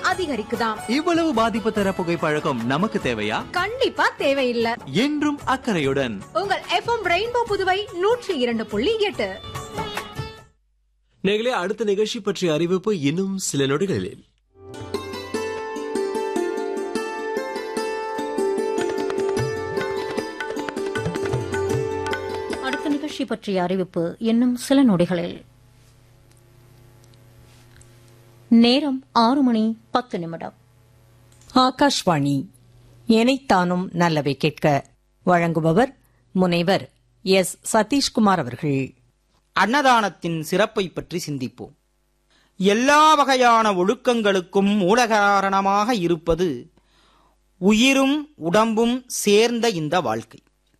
அதிகரிக்குதாம் இவ்வளவு பாதிப்பு தர புகைப்பழக்கம் நமக்கு தேவையா கண்டிப்பா தேவையில்ல என்றும் அக்கறையுடன் உங்கள் எஃப்எம் ரெயின்போ புதுவை நூற்றி இரண்டு புள்ளி எட்டு நேர்களே அடுத்த நிகழ்ச்சி பற்றிய அறிவிப்பு இன்னும் சில நொடிகளில் அடுத்த நிகழ்ச்சி பற்றிய அறிவிப்பு இன்னும் சில நொடிகளில் நேரம் ஆறு மணி பத்து நிமிடம் ஆகாஷ்வாணி எனைத்தானும் நல்லவை கேட்க வழங்குபவர் முனைவர் எஸ் சதீஷ்குமார் அவர்கள் அன்னதானத்தின் சிறப்பை பற்றி சிந்திப்போம் எல்லா வகையான ஒழுக்கங்களுக்கும் மூலகாரணமாக இருப்பது உயிரும் உடம்பும் சேர்ந்த இந்த வாழ்க்கை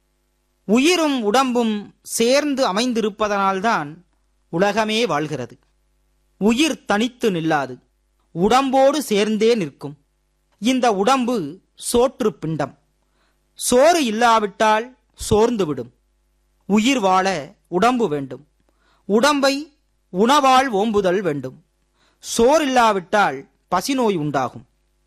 உயிரும் உடம்பும் சேர்ந்து அமைந்திருப்பதனால்தான் உலகமே வாழ்கிறது உயிர் தனித்து நில்லாது உடம்போடு சேர்ந்தே நிற்கும் இந்த உடம்பு சோற்று பிண்டம் சோறு இல்லாவிட்டால் சோர்ந்துவிடும் உயிர் வாழ உடம்பு வேண்டும் உடம்பை உணவால் ஓம்புதல் வேண்டும் சோறில்லாவிட்டால் பசிநோய் உண்டாகும்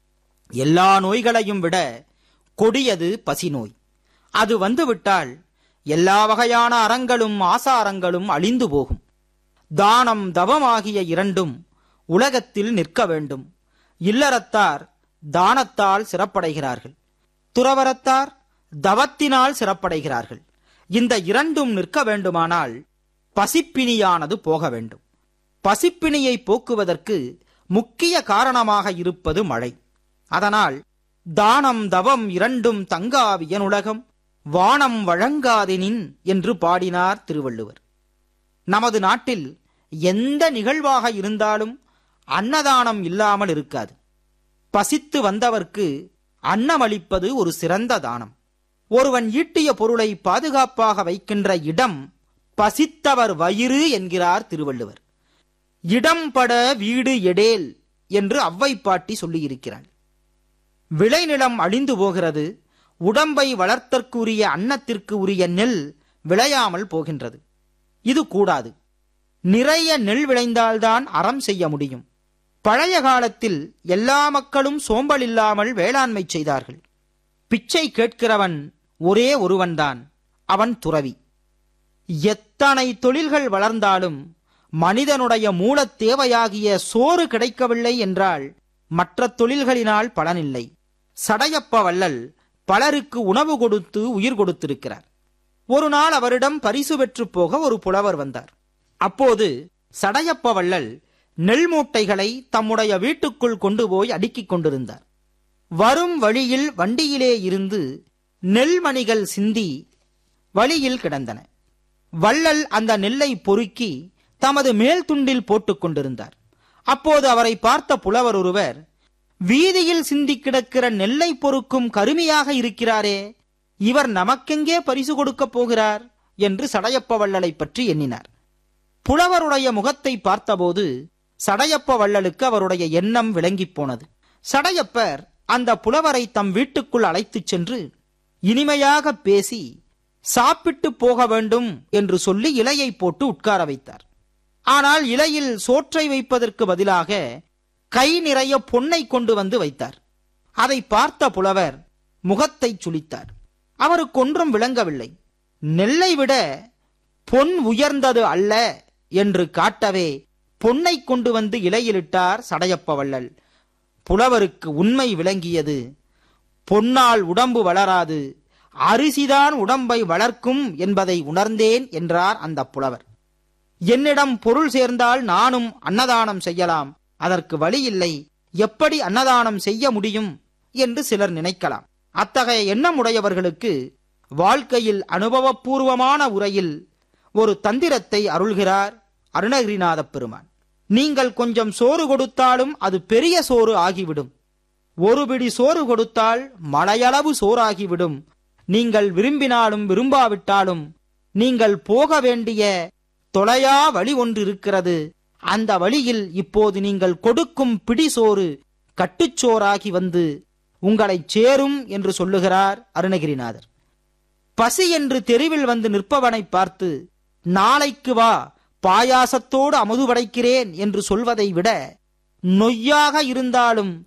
எல்லா நோய்களையும் விட கொடியது பசிநோய் அது வந்துவிட்டால் எல்லா வகையான அறங்களும் ஆசாரங்களும் அழிந்து போகும் தானம் தவமாகிய இரண்டும் உலகத்தில் நிற்க வேண்டும் இல்லறத்தார் தானத்தால் சிறப்படைகிறார்கள் துறவரத்தார் தவத்தினால் சிறப்படைகிறார்கள் இந்த இரண்டும் நிற்க வேண்டுமானால் பசிப்பிணியானது போக வேண்டும் பசிப்பிணியை போக்குவதற்கு முக்கிய காரணமாக இருப்பது மழை அதனால் தானம் தவம் இரண்டும் தங்காவியனுலகம் வானம் வழங்காதெனின் என்று பாடினார் திருவள்ளுவர் நமது நாட்டில் எந்த நிகழ்வாக இருந்தாலும் அன்னதானம் இல்லாமல் இருக்காது பசித்து வந்தவர்க்கு அன்னமளிப்பது ஒரு சிறந்த தானம் ஒருவன் ஈட்டிய பொருளை பாதுகாப்பாக வைக்கின்ற இடம் பசித்தவர் வயிறு என்கிறார் திருவள்ளுவர் இடம்பட வீடு எடேல் என்று அவ்வை பாட்டி சொல்லியிருக்கிறாள் விளைநிலம் அழிந்து போகிறது உடம்பை வளர்த்தற்குரிய அன்னத்திற்கு உரிய நெல் விளையாமல் போகின்றது இது கூடாது நிறைய நெல் விளைந்தால்தான் அறம் செய்ய முடியும் பழைய காலத்தில் எல்லா மக்களும் சோம்பல் இல்லாமல் வேளாண்மை செய்தார்கள் பிச்சை கேட்கிறவன் ஒரே ஒருவன்தான் அவன் துறவி எத்தனை தொழில்கள் வளர்ந்தாலும் மனிதனுடைய மூலத் தேவையாகிய சோறு கிடைக்கவில்லை என்றால் மற்ற தொழில்களினால் பலனில்லை சடையப்ப வள்ளல் பலருக்கு உணவு கொடுத்து உயிர் கொடுத்திருக்கிறார் ஒரு நாள் அவரிடம் பரிசு பெற்று போக ஒரு புலவர் வந்தார் அப்போது சடையப்ப வள்ளல் நெல் மூட்டைகளை தம்முடைய வீட்டுக்குள் கொண்டு போய் அடுக்கிக் கொண்டிருந்தார் வரும் வழியில் வண்டியிலே இருந்து நெல்மணிகள் சிந்தி வழியில் கிடந்தன வள்ளல் அந்த நெல்லை பொறுக்கி தமது மேல் துண்டில் போட்டுக் கொண்டிருந்தார் அப்போது அவரை பார்த்த புலவர் ஒருவர் வீதியில் சிந்தி கிடக்கிற நெல்லை பொறுக்கும் கருமியாக இருக்கிறாரே இவர் நமக்கெங்கே பரிசு கொடுக்கப் போகிறார் என்று சடையப்ப வள்ளலை பற்றி எண்ணினார் புலவருடைய முகத்தை பார்த்தபோது சடையப்ப வள்ளலுக்கு அவருடைய எண்ணம் விளங்கிப் போனது சடையப்பர் அந்த புலவரை தம் வீட்டுக்குள் அழைத்துச் சென்று இனிமையாக பேசி சாப்பிட்டு போக வேண்டும் என்று சொல்லி இலையை போட்டு உட்கார வைத்தார் ஆனால் இலையில் சோற்றை வைப்பதற்கு பதிலாக கை நிறைய பொன்னை கொண்டு வந்து வைத்தார் அதை பார்த்த புலவர் முகத்தை சுளித்தார் அவருக்கு ஒன்றும் விளங்கவில்லை நெல்லை விட பொன் உயர்ந்தது அல்ல என்று காட்டவே பொன்னை கொண்டு வந்து இலையிலிட்டார் சடையப்ப வள்ளல் புலவருக்கு உண்மை விளங்கியது பொன்னால் உடம்பு வளராது அரிசிதான் உடம்பை வளர்க்கும் என்பதை உணர்ந்தேன் என்றார் அந்த புலவர் என்னிடம் பொருள் சேர்ந்தால் நானும் அன்னதானம் செய்யலாம் அதற்கு வழி இல்லை எப்படி அன்னதானம் செய்ய முடியும் என்று சிலர் நினைக்கலாம் அத்தகைய எண்ணமுடையவர்களுக்கு வாழ்க்கையில் அனுபவபூர்வமான உரையில் ஒரு தந்திரத்தை அருள்கிறார் அருணகிரிநாத பெருமான் நீங்கள் கொஞ்சம் சோறு கொடுத்தாலும் அது பெரிய சோறு ஆகிவிடும் ஒரு பிடி சோறு கொடுத்தால் மலையளவு சோறாகிவிடும் நீங்கள் விரும்பினாலும் விரும்பாவிட்டாலும் நீங்கள் போக வேண்டிய தொலையா வழி ஒன்று இருக்கிறது அந்த வழியில் இப்போது நீங்கள் கொடுக்கும் பிடி சோறு கட்டுச்சோறாகி வந்து உங்களைச் சேரும் என்று சொல்லுகிறார் அருணகிரிநாதர் பசி என்று தெருவில் வந்து நிற்பவனை பார்த்து நாளைக்கு வா பாயாசத்தோடு அமுது படைக்கிறேன் என்று சொல்வதை விட நொய்யாக இருந்தாலும்